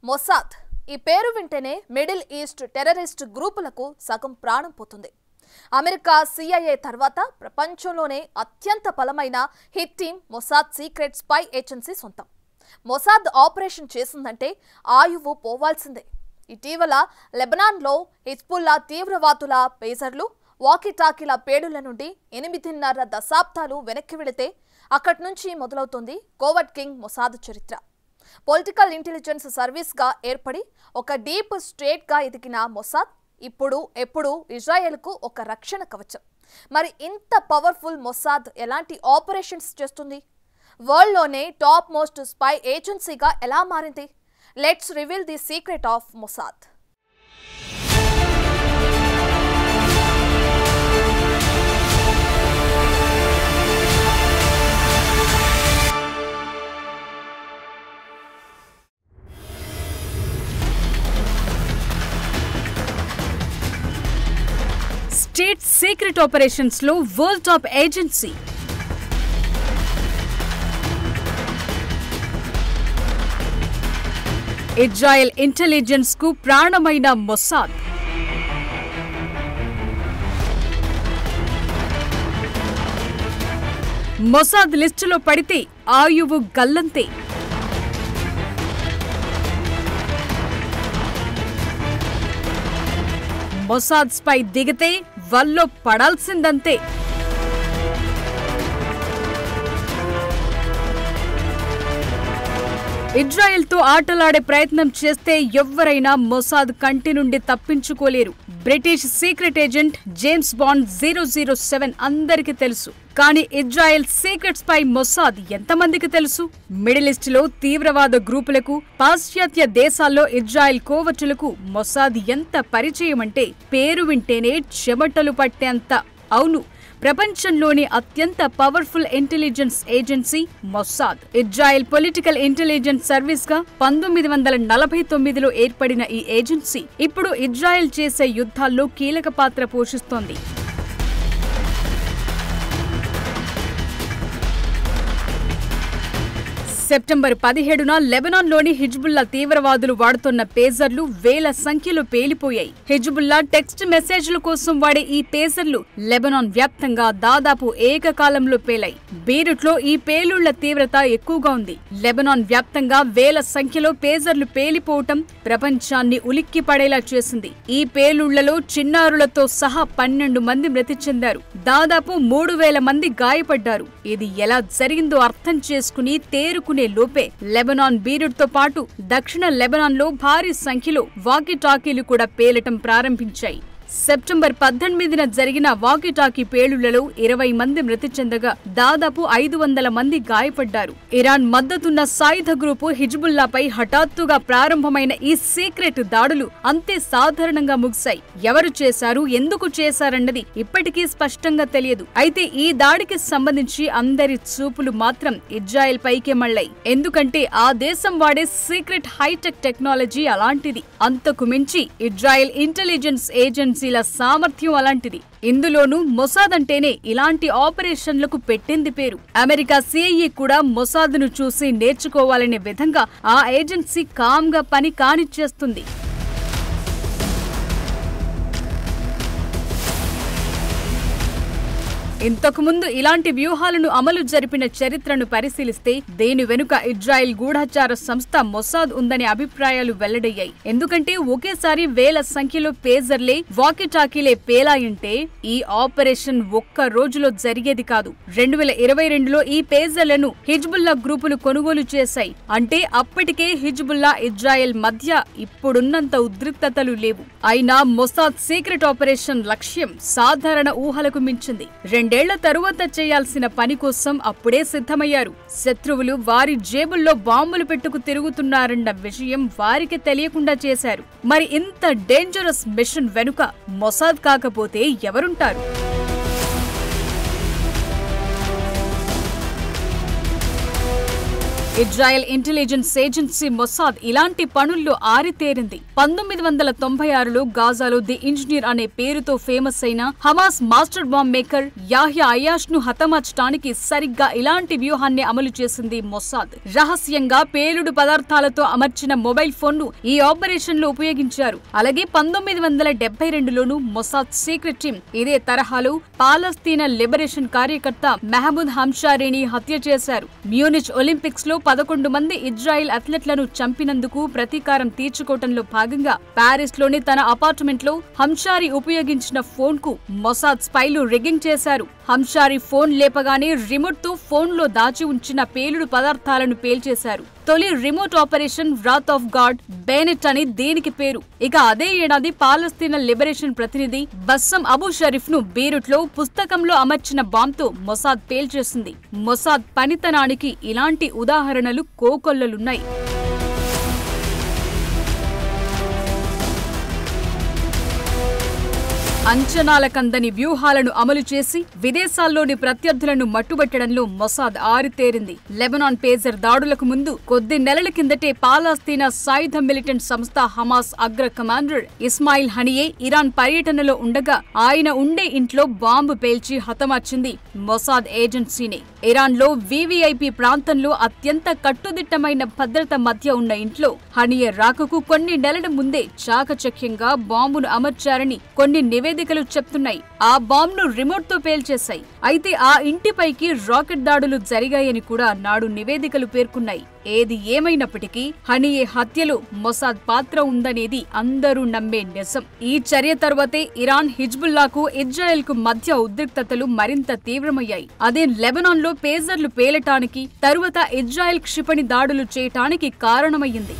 Mossad ఈ పేరు వింటేనే మిడిల్ ఈస్ట్ టెర్రరిస్ట్ గ్రూపులకు సగం ప్రాణం పోతుంది అమెరికా సిఐఏ తర్వాత ప్రపంచంలోనే అత్యంత బలమైన hit team Mossad secret spy agency సొంతం మొసాద్ ఆపరేషన్ చేసిందంటే ఆయువు పోవాల్సిందే ఇటీవల లెబనాన్లో హిజ్బుల్లా తీవ్రవాదుల పేజర్లు వాకిటాకీల పేడుల నుండి ఎనిమిదిన్నర దశాబ్దాలు వెనక్కి వెళితే అక్కడి నుంచి మొదలవుతుంది కోవట్ కింగ్ మొసాద్ చరిత్ర పొలిటికల్ ఇంటెలిజెన్స్ సర్వీస్గా ఏర్పడి ఒక డీప్ స్టేట్గా ఎదిగిన మొసాద్ ఇప్పుడు ఎప్పుడు ఇజ్రాయెల్కు ఒక రక్షణ కవచం మరి ఇంత పవర్ఫుల్ మొసాద్ ఎలాంటి ఆపరేషన్స్ చేస్తుంది వరల్డ్లోనే టాప్ మోస్ట్ స్పై ఏజెన్సీగా ఎలా మారింది let's reveal the secret of Mossad state secret operations లో world top agency Israel intelligence కు ప్రాణమైన మొసాద్ మొసాద్ లిస్టులో పడితే ఆయువు గల్లంతే మొసాద్ స్పై దిగితే వల్లో పడాల్సిందంతే ఇజ్రాయెల్తో ఆటలాడే ప్రయత్నం చేస్తే ఎవ్వరైనా మొసాద్ కంటి నుండి తప్పించుకోలేరు British secret agent James Bond zero zero seven అందరికీ తెలుసు కానీ ఇజ్రాయెల్ సీక్రెట్ స్పై మొసాద్ ఎంతమందికి తెలుసు మిడిల్ ఈస్ట్ లో తీవ్రవాద గ్రూపులకు పాశ్చాత్య దేశాల్లో ఇజ్రాయెల్ కోవటులకు మొసాద్ ఎంత పరిచయం అంటే పేరు వింటేనే చెమటలు పట్టేంత అవును ప్రపంచంలోని అత్యంత powerful intelligence agency Mossad Israel political intelligence service గా పంతొమ్మిది వందల నలభై తొమ్మిదిలో ఏర్పడిన ఈ ఏజెన్సీ ఇప్పుడు ఇజ్రాయెల్ చేసే యుద్ధాల్లో కీలక పాత్ర పోషిస్తోంది సెప్టెంబర్ పదిహేడున లెబనాన్లోని హిజ్బుల్లా తీవ్రవాదులు వాడుతున్న పేజర్లు వేల సంఖ్యలో పేలిపోయాయి హిజ్బుల్లా టెక్స్ట్ మెసేజ్ల కోసం వాడే ఈ పేజర్లు లెబనాన్ వ్యాప్తంగా దాదాపు ఏకకాలంలో పేలాయి బీరుట్లో ఈ పేలుళ్ల తీవ్రత ఎక్కువగా ఉంది లెబనాన్ వ్యాప్తంగా వేల సంఖ్యలో పేజర్లు పేలిపోవటం ప్రపంచాన్ని ఉలిక్కి పడేలా చేసింది ఈ పేలుళ్లలో చిన్నారులతో సహా పన్నెండు మంది మృతి చెందారు దాదాపు మూడు వేల మంది గాయపడ్డారు ఇది ఎలా జరిగిందో అర్థం చేసుకుని తేరుకునే లోపే లెబనాన్ బీరుడ్తో పాటు దక్షిణ లెబనాన్లో భారీ సంఖ్యలో వాకీటాకీలు కూడా పేలటం ప్రారంభించాయి సెప్టెంబర్ పద్దెనిమిదిన జరిగిన వాకీటాకీ పేలుళ్లలో ఇరవై మంది మృతి చెందగా దాదాపు ఐదు వందల మంది గాయపడ్డారు ఇరాన్ మద్దతున్న సాయుధ గ్రూపు హిజ్బుల్లాపై హఠాత్తుగా ప్రారంభమైన ఈ సీక్రెట్ దాడులు అంతే సాధారణంగా ముగిశాయి ఎవరు చేశారు ఎందుకు చేశారన్నది ఇప్పటికీ స్పష్టంగా తెలియదు అయితే ఈ దాడికి సంబంధించి అందరి చూపులు మాత్రం ఇజ్రాయెల్ పైకే మళ్ళాయి ఎందుకంటే ఆ దేశం వాడే సీక్రెట్ హైటెక్ టెక్నాలజీ అలాంటిది అంతకు మించి ఇజ్రాయెల్ ఇంటెలిజెన్స్ ఏజెన్సీల సామర్థ్యం అలాంటిది ఇందులోనూ మొసాద్ అంటేనే ఇలాంటి ఆపరేషన్లకు పెట్టింది పేరు అమెరికా సిఐఏ కూడా మొసాద్ను చూసి నేర్చుకోవాలనే విధంగా ఆ ఏజెన్సీ కామ్గా పని కానిచ్చేస్తుంది ఇంతకు ముందు ఇలాంటి వ్యూహాలను అమలు జరిపిన చరిత్రను పరిశీలిస్తే దేని వెనుక ఇజ్రాయెల్ గూఢచార సంస్థ మొసాద్ ఉందనే అభిప్రాయాలు వెల్లడయ్యాయి ఎందుకంటే ఒకేసారి వేల సంఖ్యలో పేజర్లే వాకిటాకీలే పేలాయంటే ఈ ఆపరేషన్ ఒక్క రోజులో జరిగేది కాదు రెండు వేల ఇరవై రెండులో ఈ పేజర్లను హిజ్బుల్లా గ్రూపులు కొనుగోలు చేశాయి అంటే అప్పటికే హిజ్బుల్లా ఇజ్రాయెల్ మధ్య ఇప్పుడున్నంత ఉద్రిక్తతలు లేవు అయినా మొసాద్ సీక్రెట్ ఆపరేషన్ లక్ష్యం సాధారణ ఊహలకు మించింది రెండేళ్ల తరువాత చేయాల్సిన పని కోసం అప్పుడే సిద్ధమయ్యారు శత్రువులు వారి జేబుల్లో బాంబులు పెట్టుకు తిరుగుతున్నారన్న విషయం వారికి తెలియకుండా చేశారు మరి ఇంత డేంజరస్ మిషన్ వెనుక మొసాద్ కాకపోతే ఎవరుంటారు ఇజ్రాయెల్ ఇంటెలిజెన్స్ ఏజెన్సీ మొసాద్ ఇలాంటి పనుల్లో ఆరితేరింది పంతొమ్మిది వందల తొంభై ఆరులో గాజాలో ది ఇంజనీర్ అనే పేరుతో ఫేమస్ అయిన Hamas master bomb maker Yahya Ayyash ను హతమార్చడానికి సరిగ్గా ఇలాంటి వ్యూహాన్ని అమలు చేసింది మొసాద్ రహస్యంగా పేలుడు పదార్థాలతో అమర్చిన మొబైల్ ఫోన్ ను ఈ ఆపరేషన్ లో ఉపయోగించారు అలాగే పంతొమ్మిది వందల డెబ్బై రెండులోను మొసాద్ సీక్రెట్ టీం ఇదే తరహాలో పాలస్తీనా లిబరేషన్ కార్యకర్త మెహమూద్ హంషారీని హత్య చేశారు మ్యూనిచ్ ఒలింపిక్స్ లో పదకొండు మంది ఇజ్రాయెల్ అథ్లెట్లను చంపినందుకు ప్రతీకారం తీర్చుకోవటంలో భాగంగా పారిస్ లోని తన అపార్ట్మెంట్ లో హంషారి ఉపయోగించిన ఫోన్ కు మొసాద్ స్పైలు రిగ్గింగ్ చేశారు హంషారి ఫోన్ లేపగానే రిమోట్ తో ఫోన్ లో దాచి ఉంచిన పేలుడు పదార్థాలను పేల్చేశారు తొలి remote operation wrath of God bayonet అని దీనికి పేరు ఇక అదే ఏడాది పాలస్తీనా లిబరేషన్ ప్రతినిధి బస్సం అబూ షరీఫ్ ను బీరుట్ లో పుస్తకంలో అమర్చిన బాంబ్ తో మొసాద్ పేల్చేసింది మొసాద్ పనితనానికి ఇలాంటి ఉదాహరణలు కోకొల్లలున్నాయి అంచనాలకందని వ్యూహాలను అమలు చేసి విదేశాల్లోని ప్రత్యర్థులను మట్టుబెట్టడంలో మొసాద్ ఆరితేరింది లెబనాన్ పేజర్ దాడులకు ముందు కొద్ది నెలల కిందటే పాలస్తీనా సాయుధ మిలిటెంట్ సంస్థ హమాస్ అగ్ర కమాండర్ ఇస్మాయిల్ హనియే ఇరాన్ పర్యటనలో ఉండగా ఆయన ఉండే ఇంట్లో బాంబు పేల్చి హతమార్చింది మొసాద్ ఏజెన్సీనే ఇరాన్ లో వివిఐపి ప్రాంతంలో అత్యంత కట్టుదిట్టమైన భద్రత మధ్య ఉన్న ఇంట్లో హనియే రాకకు కొన్ని నెలల ముందే చాకచక్యంగా బాంబును అమర్చారని కొన్ని నివేదికలు చెప్తున్నాయి ఆ బాంబును రిమోట్ తో పేల్చేశాయి అయితే ఆ ఇంటిపైకి రాకెట్ దాడులు జరిగాయని కూడా నాడు నివేదికలు పేర్కొన్నాయి ఏది ఏమైనప్పటికీ హనియే హత్యలో మొసాద్ పాత్ర ఉందనేది అందరూ నమ్మే నిజం ఈ చర్య తర్వాతే ఇరాన్ హిజ్బుల్లాకు ఇజ్రాయెల్ కు మధ్య ఉద్రిక్తతలు మరింత తీవ్రమయ్యాయి అదే లెబనాన్ లో పేజర్లు పేలటానికి తరువాత ఇజ్రాయెల్ క్షిపణి దాడులు చేయటానికి కారణమయ్యింది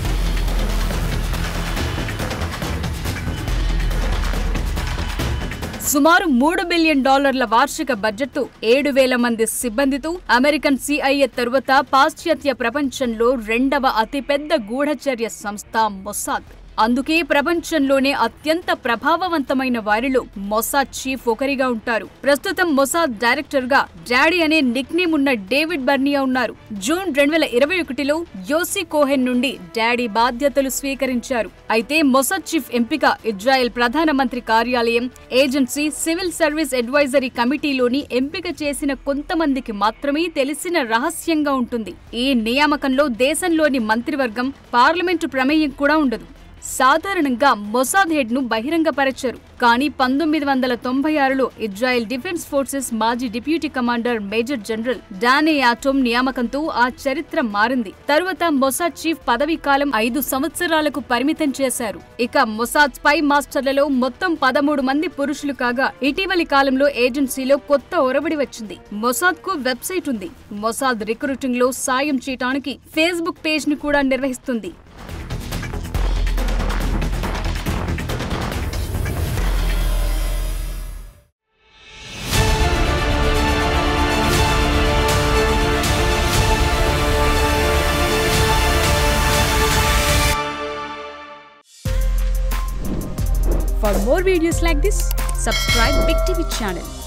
సుమారు మూడు బిలియన్ డాలర్ల వార్షిక బడ్జెట్తో ఏడు వేల మంది సిబ్బందితో అమెరికన్ సిఐఏ తరువాత పాశ్చాత్య ప్రపంచంలో రెండవ అతిపెద్ద గూఢచర్య సంస్థ మొసాద్ అందుకే ప్రపంచంలోనే అత్యంత ప్రభావవంతమైన వారిలో మొసాద్ చీఫ్ ఒకరిగా ఉంటారు ప్రస్తుతం మొసాద్ డైరెక్టర్ గా డాడీ అనే నిక్ నేమ్ ఉన్న డేవిడ్ బర్నియా ఉన్నారు జూన్ రెండు వేల ఇరవై ఒకటిలో యోసి కోహెన్ నుండి డాడీ బాధ్యతలు స్వీకరించారు అయితే మొసాద్ చీఫ్ ఎంపిక ఇజ్రాయెల్ ప్రధానమంత్రి కార్యాలయం ఏజెన్సీ సివిల్ సర్వీస్ అడ్వైజరీ కమిటీలోని ఎంపిక చేసిన కొంతమందికి మాత్రమే తెలిసిన రహస్యంగా ఉంటుంది ఈ నియామకంలో దేశంలోని మంత్రివర్గం పార్లమెంటు ప్రమేయం కూడా ఉండదు సాధారణంగా మొసాద్ హెడ్ ను బహిరంగపరచరు కానీ పంతొమ్మిది వందల తొంభై ఆరులో ఇజ్రాయెల్ డిఫెన్స్ ఫోర్సెస్ మాజీ deputy commander major general Danny Yatom నియామకంతో ఆ చరిత్ర మారింది తరువాత మొసాద్ చీఫ్ పదవీ కాలం ఐదు సంవత్సరాలకు పరిమితం చేశారు ఇక మొసాద్ స్పై మాస్టర్లలో మొత్తం పదమూడు మంది పురుషులు కాగా ఇటీవలి కాలంలో ఏజెన్సీలో కొత్త ఒరబడి వచ్చింది మొసాద్ కు వెబ్సైట్ ఉంది మొసాద్ రిక్రూటింగ్ లో సాయం చేయడానికి ఫేస్బుక్ పేజ్ ని కూడా నిర్వహిస్తుంది For more videos like this, subscribe Big TV channel.